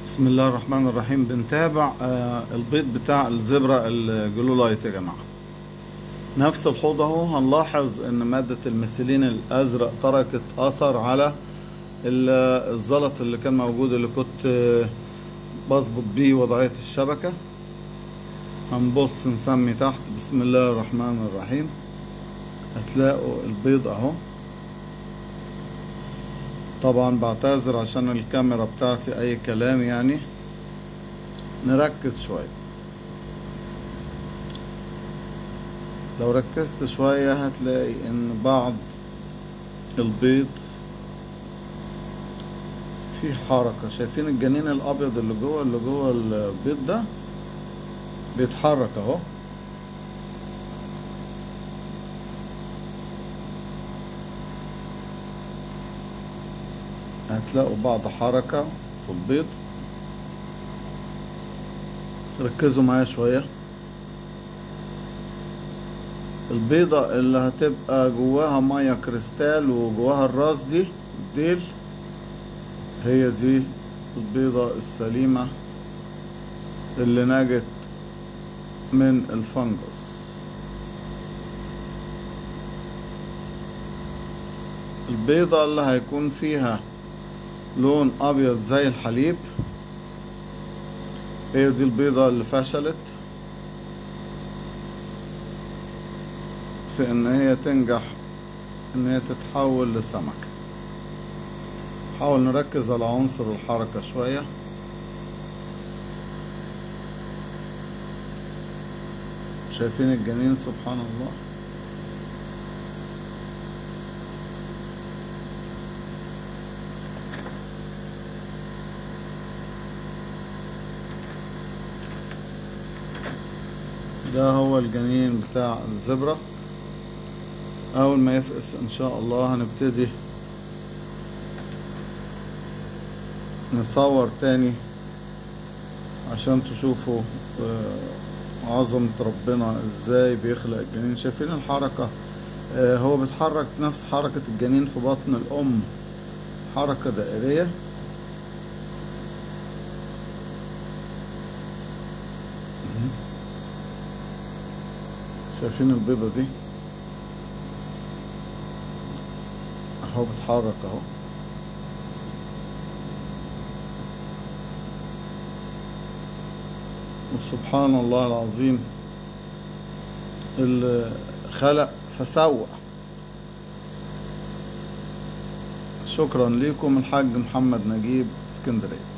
بسم الله الرحمن الرحيم بنتابع آه، البيض بتاع الزبرة الجلولايت يا جماعة نفس الحوض اهو هنلاحظ ان مادة الميثيلين الازرق تركت اثر على ال- الزلط اللي كان موجود اللي كنت آه، بظبط بيه وضعية الشبكة هنبص نسمي تحت بسم الله الرحمن الرحيم هتلاقوا البيض اهو طبعا بعتذر عشان الكاميرا بتاعتي اي كلام يعني نركز شوية لو ركزت شوية هتلاقي ان بعض البيض في حركة شايفين الجنين الابيض اللي جوه اللي جوه البيض ده بيتحرك اهو هتلاقوا بعض حركة في البيض ركزوا معايا شوية البيضة اللي هتبقى جواها مية كريستال وجواها الراس دي الديل هي دي البيضة السليمة اللي نجت من الفنجس البيضة اللي هيكون فيها لون ابيض زي الحليب هي دي البيضة اللي فشلت في ان هي تنجح ان هي تتحول لسمك حاول نركز على عنصر الحركة شوية شايفين الجنين سبحان الله ده هو الجنين بتاع الزبرة اول ما يفقس ان شاء الله هنبتدي نصور تاني عشان تشوفوا آه، عظمة ربنا ازاي بيخلق الجنين شايفين الحركة آه، هو بيتحرك نفس حركة الجنين في بطن الأم حركة دائرية شايفين البيضة دي اهو بتحرك اهو وسبحان الله العظيم اللي خلق فسوى شكرا لكم الحاج محمد نجيب اسكندريه